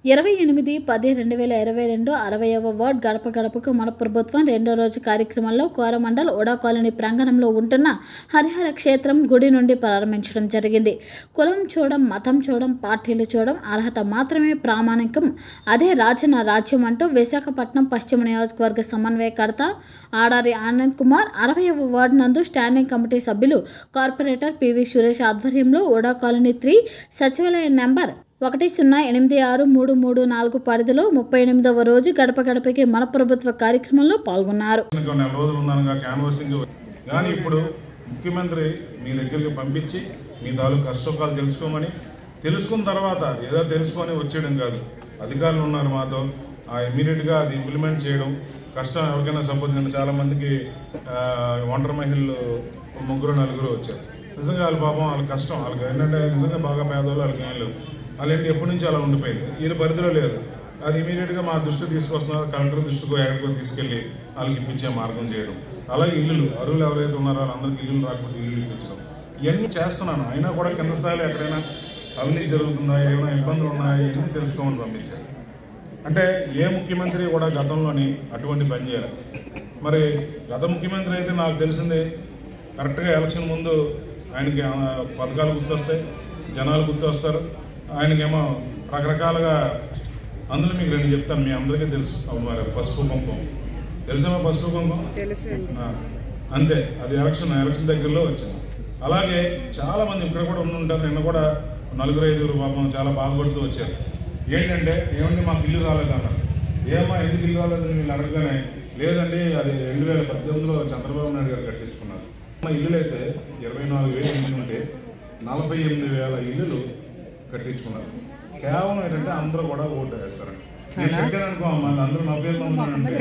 ఇరవై ఎనిమిది పది రెండు వేల ఇరవై రెండు అరవైవ వార్డ్ గడప గడపకు మన ప్రభుత్వం రెండో రోజు కార్యక్రమంలో కోరమండల్ ఉడా కాలనీ ప్రాంగణంలో ఉంటున్న హరిహర క్షేత్రం గుడి నుండి ప్రారంభించడం జరిగింది కులం చూడడం మతం చూడడం పార్టీలు చూడడం అర్హత మాత్రమే ప్రామాణికం అదే రాజన రాజ్యం అంటూ విశాఖపట్నం పశ్చిమ నియోజకవర్గ సమన్వయకర్త ఆడారి ఆనంద్ కుమార్ అరవైవ వార్డు నందు స్టాండింగ్ కమిటీ సభ్యులు కార్పొరేటర్ పివి సురేష్ ఆధ్వర్యంలో ఉడా కాలనీ త్రీ సచివాలయం నెంబర్ ఒకటి సున్నా ఎనిమిది ఆరు మూడు మూడు నాలుగు పరిధిలో ముప్పై ఎనిమిదవ రోజు గడప గడపకి మన ప్రభుత్వ కార్యక్రమంలో పాల్గొన్నారు ఇంకా నెల రోజులు ఉన్నానుగా క్యాన్వాసింగ్ కానీ ఇప్పుడు ముఖ్యమంత్రి మీ దగ్గరికి పంపించి మీ తాలూకు కష్టసుఖాలు తెలుసుకోమని తెలుసుకున్న తర్వాత ఏదో తెలుసుకొని వచ్చేయడం కాదు అధికారులు ఉన్నారు మాతో ఆ ఇమీడియట్గా అది ఇంప్లిమెంట్ చేయడం కష్టం ఎవరికైనా సంబంధించిన చాలా మందికి ఆ, ఒంటరి మహిళలు ముగ్గురు నలుగురు వచ్చారు నిజంగా వాళ్ళ పాపం వాళ్ళ కష్టం వాళ్ళకి ఏంటంటే నిజంగా బాగా పేదవాళ్ళు వాళ్ళకి ఏం లేవు వాళ్ళ ఏంటి ఎప్పటి నుంచి అలా ఉండిపోయింది వీళ్ళ పరిధిలో లేదు అది ఇమీడియట్గా మా దృష్టికి తీసుకొస్తున్నారు కలెక్టర్ దృష్టికి ఎక్కడికో తీసుకెళ్ళి వాళ్ళకి ఇప్పించే మార్గం చేయడం అలాగే ఇల్లులు అరువులు ఎవరైతే ఉన్నారో వాళ్ళందరికీ ఇల్లులు రాకపోతే ఇల్లు ఇప్పించడం ఇవన్నీ చేస్తున్నాను అయినా కూడా కింద స్థాయిలో ఎక్కడైనా అవినీతి జరుగుతుందా ఏమైనా ఇబ్బందులు ఉన్నాయా ఇవన్నీ తెలుసుకోమని పంపించారు అంటే ఏ ముఖ్యమంత్రి కూడా గతంలోని అటువంటి పని చేయాలి మరి గత ముఖ్యమంత్రి అయితే నాకు తెలిసింది కరెక్ట్గా ఎలక్షన్ ముందు ఆయనకి ఆ, పథకాలు గుర్తొస్తాయి జనాలు గుర్తొస్తారు ఆయనకేమో రకరకాలుగా అందులో మీకు రెండు చెప్తాను మీ అందరికీ తెలుసు అవి మరి పసుపు కుంకుమ తెలుసా పసుపు కుంకుమ తెలుసు ఆ, అంతే అది ఎలక్షన్ ఎలక్షన్ దగ్గరలో వచ్చింది అలాగే చాలా మంది ఇక్కడ కూడా ఉండి ఉంటారు నిన్న కూడా నలుగురు ఐదుగురు పాపం చాలా బాధపడుతూ వచ్చారు ఏంటంటే ఏమండి మాకు ఇల్లు రాలేదన్నారు ఏమా ఎందుకు ఇల్లు రాలేదని వీళ్ళు అడగగానే లేదండి అది రెండు వేల పద్దెనిమిదిలో చంద్రబాబు నాయుడు గారు కట్టించుకున్నారు మా ఇల్లులు అయితే ఇరవై నాలుగు వేలు ఇల్లు ఉంటే నలభై ఎనిమిది వేల ఇల్లులు కట్టించుకున్నారు కేవలం ఏంటంటే అందరూ కూడా ఓటు వేస్తారండి నేను కట్టాను అనుకో అమ్మా అందరూ నా పేరు నమ్ముతానంటే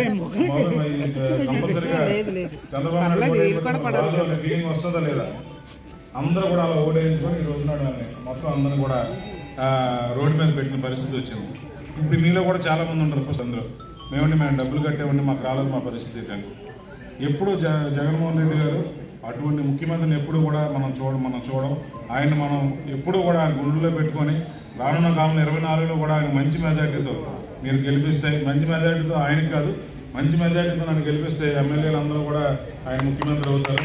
కంపల్సరీగా లేదు, లేదు. చంద్రబాబు పర్లేదు, నాయుడు వీలు కూడా పడదు. బాధ అనే ఫీలింగ్ వస్తుందా లేదా అందరూ కూడా అలా ఓడేయించుకొని ఈ రోజు నాడు వాళ్ళని మొత్తం అందరూ కూడా ఆ, రోడ్డు మీద పెట్టిన పరిస్థితి వచ్చింది ఇప్పుడు మీలో కూడా చాలా మంది ఉంటారు ఫస్ట్ అందరూ మేమండి మేము డబ్బులు కట్టేవండి మాకు రాలేదు మా పరిస్థితి కానీ ఎప్పుడు జ జగన్మోహన్ రెడ్డి గారు అటువంటి ముఖ్యమంత్రిని ఎప్పుడు కూడా మనం చూడ మనం చూడం ఆయన మనం ఎప్పుడు కూడా గుండెలో పెట్టుకొని రానున్న కాలంలో ఇరవై నాలుగులో కూడా ఆయన మంచి మెజార్టీతో మీరు గెలిపిస్తే మంచి మెజార్టీతో ఆయనకి కాదు మంచి మెజార్టీతో నన్ను గెలిపిస్తే ఎమ్మెల్యేలు అందరూ కూడా ఆయన ముఖ్యమంత్రి అవుతారు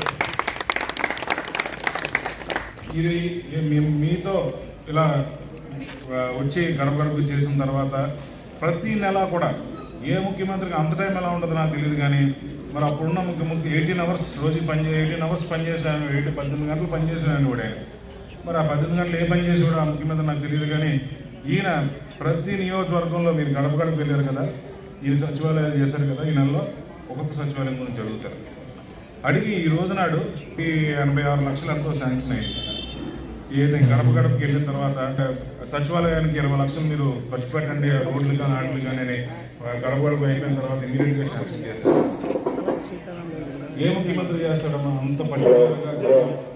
ఇది మీ- మీతో ఇలా ఆ, వచ్చి గడప గడప చేసిన తర్వాత ప్రతి నెల కూడా ఏ ముఖ్యమంత్రికి అంత టైం ఎలా ఉంటుందో నాకు తెలియదు కానీ మరి అప్పుడున్న ముఖ్య ముఖ్య ఎయిటీన్ అవర్స్ రోజు పని ఎయిటీన్ అవర్స్ పనిచేసాను ఎయిటీ పద్దెనిమిది గంటలు పనిచేసాను కూడా ఆయన మరి ఆ పద్దెనిమిది గంటలు ఏ పని చేసి కూడా ఆ ముఖ్యమంత్రి నాకు తెలియదు కానీ ఈయన ప్రతి నియోజకవర్గంలో మీరు గడప గడప వెళ్ళారు కదా ఈయన సచివాలయాలు చేశారు కదా ఈ నెలలో ఒక్కొక్క సచివాలయం గురించి అడుగుతారు అడిగి ఈ రోజు నాడు ఈ ఎనభై ఆరు లక్షలు ఎంతో శాంక్షన్ అయింది ఏది గడప గడపకి వెళ్ళిన తర్వాత సచివాలయానికి ఇరవై లక్షలు మీరు ఖర్చు పెట్టండి ఆ రోడ్లు కానీ ఆటలు కానీ అని గడప గడప అయిపోయిన తర్వాత ఇమీడియట్ గా శాంక్షన్ చేస్తారు ఏ ముఖ్యమంత్రి చేస్తాడమ్మా అంత పర్టికులర్గా జగన్